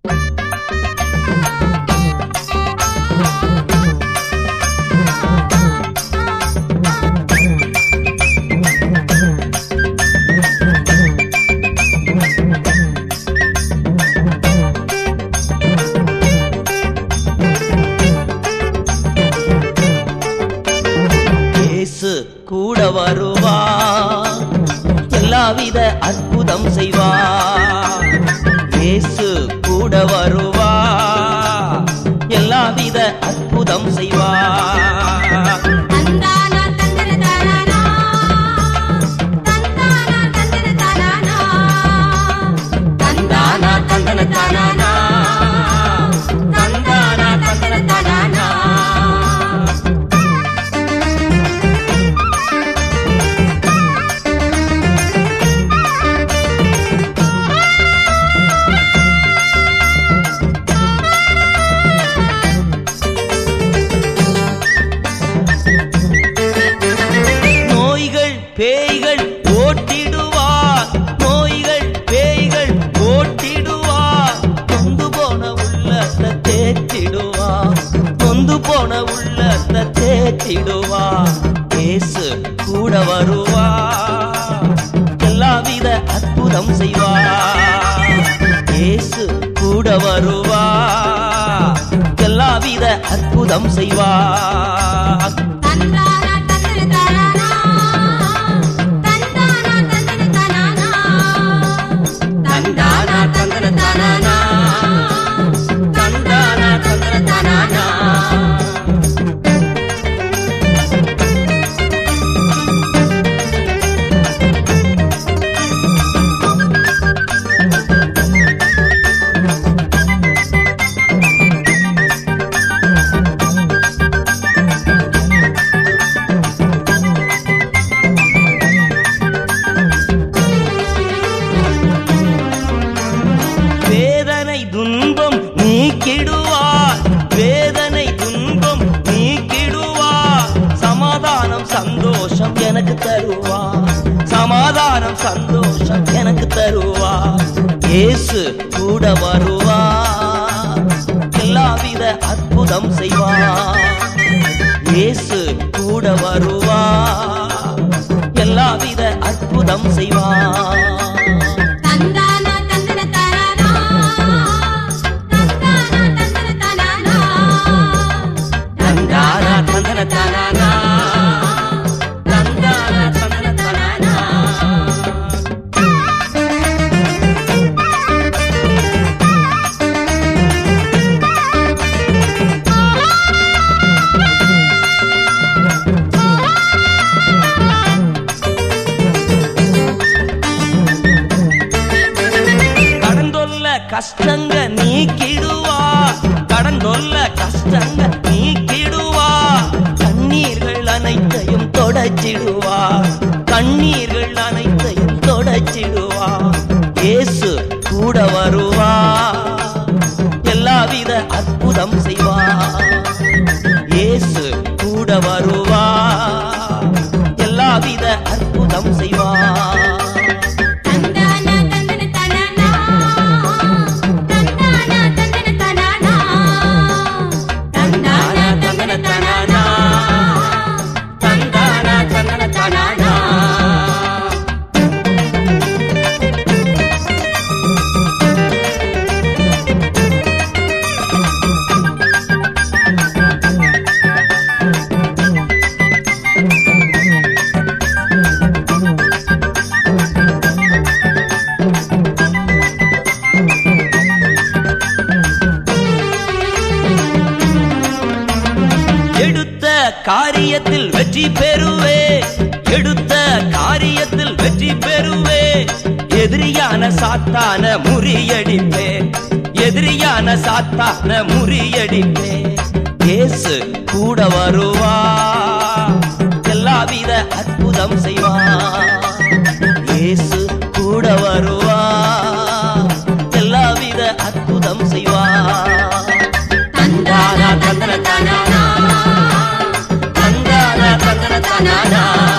இயேசு கூட வருவா எல்லாவித அற்புதம் செய்வா இயேசு கூட வருவா எல்லாவித அற்புதம் செய்வா தந்தானா தந்தன தானானா தந்தானா தந்தன தானானா தந்தானா தந்தன தானானா தந்தானா தந்தன தானானா நோய்கள் பேய்கள் ஓட்டிடுவார் நோய்கள் பேய்கள் ஓட்டிடுவார் நொந்து போன உள்ளத்தை தேற்றிடுவார் நொந்து போன உள்ளத்தை தேற்றிடுவார் இயேசு கூட வருவா எல்லாவித அற்புதம் செய்வார் இயேசு கூட வருவா எல்லாவித அற்புதம் செய்வார் தந்தானா தந்தன தானானா தந்தானா தந்தன தானானா தந்தானா தந்தன தானானா தந்தானா தந்தன தானானா வேதனை துன்பம் நீக்கிடுவார் வேதனை துன்பம் நீக்கிடுவார் சமாதானம் சந்தோஷம் எனக்கு தருவார் சமாதானம் சந்தோஷம் எனக்கு தருவார் இயேசு கூட வருவார் எல்லாவித அற்புதம் செய்வார் இயேசு கூட வருவார் எல்லாவித அற்புதம் செய்வார் தந்தானா தந்தன தானானா தந்தானா தந்தன தானானா தந்தானா தந்தன தானானா தந்தானா தந்தன தானானா கடந்தொல்ல கஷ்டங்க நீக்கிடுவா கடந்தொல்ல கஷ்டங்க நீக்கிடுவா கண்ணீர்கள் அனைத்தையும் தொடச்சிடுவா கண்ணீர்கள் அனைத்தையும் தொடச்சிடுவா இயேசு கூட வருவா எல்லாவித அற்புதம் செய்வா இயேசு கூட வருவா எல்லாவித அற்புதம் செய்வா தந்தானா தந்தன தானானா தந்தானா தந்தன தானானா தந்தானா தந்தன தானானா தந்தானா தந்தன தானானா எடுத்த காரியத்தில் வெற்றி பெறுவே எடுத்த காரியத்தில் வெற்றி பெறுவே எதிரியான சாத்தான முறியடிப்பே எதிரியான சாத்தான முறியடிப்பே இயேசு கூட வருவா எல்லாவித அற்புதம் செய்வா இயேசு கூட வருவா எல்லாவித அற்புதம் செய்வா தந்தானா தந்தன தானானா தந்தானா தந்தன தானானா